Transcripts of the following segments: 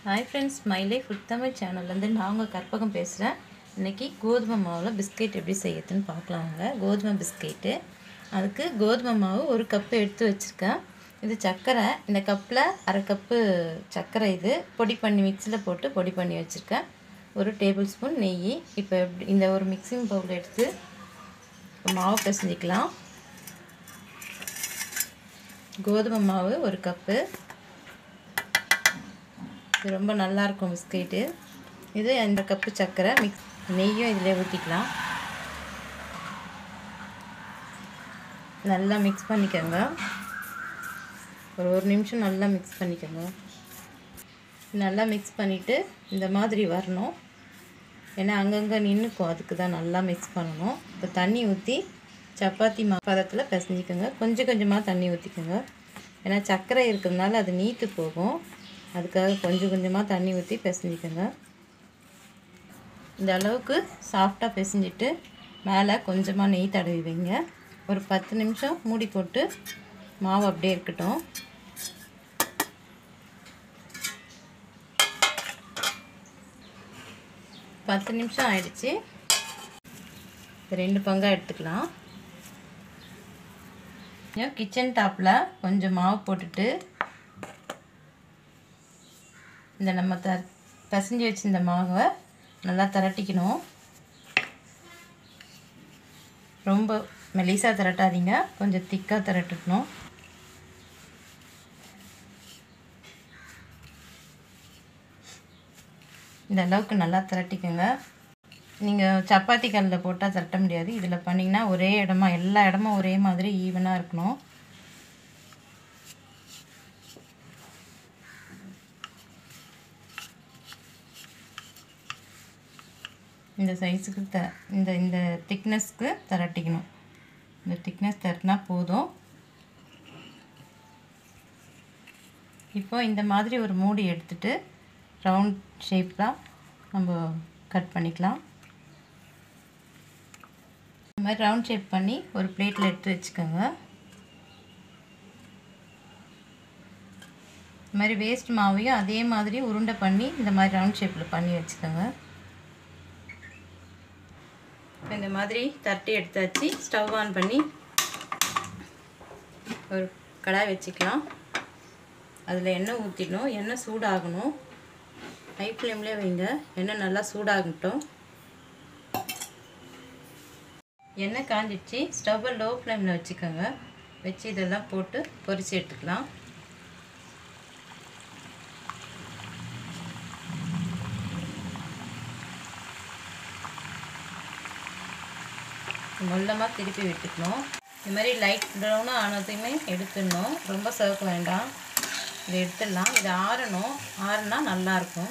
hi friends மைலே food Tamil சேனல்லேருந்து நான் உங்கள் கற்பகம் பேசுகிறேன் இன்றைக்கி கோதுமை மாவில் பிஸ்கெட் எப்படி செய்யறதுன்னு பார்க்கலாங்க கோதுமை பிஸ்கெட்டு அதுக்கு கோதுமை மாவு ஒரு கப்பு எடுத்து வச்சுருக்கேன் இது சர்க்கரை இந்த கப்பில் அரை கப்பு சர்க்கரை இது பொடி பண்ணி மிக்சியில் போட்டு பொடி பண்ணி வச்சுருக்கேன் ஒரு டேபிள் ஸ்பூன் நெய் இப்போ எப்படி இந்த ஒரு மிக்சிங் பவுல் எடுத்து மாவு பிசைஞ்சிக்கலாம் கோதுமை மாவு ஒரு கப்பு இது ரொம்ப நல்லாயிருக்கும் பிஸ்கெட்டு இது அந்த கப்பு சர்க்கரை மிக்ஸ் நெய்யும் இதில் ஊற்றிக்கலாம் நல்லா மிக்ஸ் பண்ணிக்கோங்க ஒரு ஒரு நிமிஷம் நல்லா மிக்ஸ் பண்ணிக்கோங்க நல்லா மிக்ஸ் பண்ணிவிட்டு இந்த மாதிரி வரணும் ஏன்னா அங்கங்கே நின்றுக்கும் அதுக்கு தான் நல்லா மிக்ஸ் பண்ணணும் இப்போ தண்ணி ஊற்றி சப்பாத்தி மா பதத்தில் பிசைஞ்சிக்கோங்க கொஞ்சம் கொஞ்சமாக தண்ணி ஊற்றிக்கோங்க ஏன்னா சர்க்கரை இருக்கிறதுனால அது நீத்து போகும் அதுக்காக கொஞ்சம் கொஞ்சமாக தண்ணி ஊற்றி பிசைஞ்சிக்கோங்க இந்த அளவுக்கு சாஃப்டாக பிசைஞ்சிட்டு மேலே கொஞ்சமாக நெய் தடவி வைங்க ஒரு பத்து நிமிஷம் மூடி போட்டு மாவு அப்படியே இருக்கட்டும் பத்து நிமிஷம் ஆயிடுச்சு ரெண்டு பங்காக எடுத்துக்கலாம் கிச்சன் டாப்பில் கொஞ்சம் மாவு போட்டுட்டு இந்த நம்ம த பிசைஞ்சு வச்சிருந்த மாவை நல்லா திரட்டிக்கணும் ரொம்ப மெலிசாக திரட்டாதீங்க கொஞ்சம் திக்காக திரட்டணும் இந்த அளவுக்கு நல்லா திரட்டிக்கோங்க நீங்கள் சப்பாத்தி கல்லில் போட்டால் திரட்ட முடியாது இதில் பண்ணிங்கன்னா ஒரே இடமா எல்லா இடமும் ஒரே மாதிரி ஈவனாக இருக்கணும் இந்த சைஸுக்கு த இந்த இந்த திக்னஸ்க்கு திரட்டிக்கணும் இந்த திக்னஸ் திரட்டினா போதும் இப்போ இந்த மாதிரி ஒரு மூடி எடுத்துட்டு ரவுண்ட் ஷேப்லாம் நம்ம கட் பண்ணிக்கலாம் இந்த மாதிரி ரவுண்ட் ஷேப் பண்ணி ஒரு பிளேட்டில் எடுத்து வச்சுக்கோங்க இந்த மாதிரி வேஸ்ட் மாவையும் அதே மாதிரி உருண்டை பண்ணி இந்த மாதிரி ரவுண்ட் ஷேப்பில் பண்ணி வச்சுக்கோங்க இப்போ இந்த மாதிரி தட்டி எடுத்தாச்சு ஸ்டவ் ஆன் பண்ணி ஒரு கடாய் வச்சுக்கலாம் அதில் எண்ணெய் ஊற்றிடணும் எண்ணெய் சூடாகணும் ஹை ஃப்ளேம்லேயே வைங்க எண்ணெய் நல்லா சூடாகட்டும் எண்ணெய் காஞ்சிடுச்சு ஸ்டவ்வை லோ ஃப்ளேமில் வச்சுக்கோங்க வச்சு இதெல்லாம் போட்டு பொரிச்சு எடுத்துக்கலாம் மொல்லமாக திருப்பி விட்டுக்கணும் இந்த மாதிரி லைட் ப்ரௌனாக ஆனதையுமே எடுத்துடணும் ரொம்ப சிவக்க வேண்டாம் இதை எடுத்துடலாம் இது ஆறணும் ஆறுனா நல்லாயிருக்கும்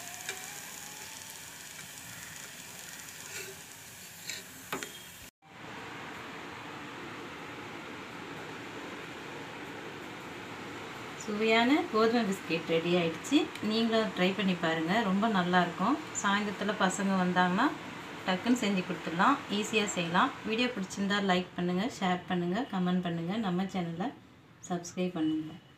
சுவையான கோதுமை பிஸ்கெட் ரெடி ஆயிடுச்சு நீங்களும் ட்ரை பண்ணி பாருங்கள் ரொம்ப நல்லாயிருக்கும் சாயந்தரத்தில் பசங்க வந்தாங்கன்னா டக்குன்னு செஞ்சு கொடுத்துடலாம் ஈஸியாக செய்யலாம் வீடியோ பிடிச்சிருந்தா லைக் பண்ணுங்கள் ஷேர் பண்ணுங்கள் கமெண்ட் பண்ணுங்கள் நம்ம சேனலை சப்ஸ்கிரைப் பண்ணுங்கள்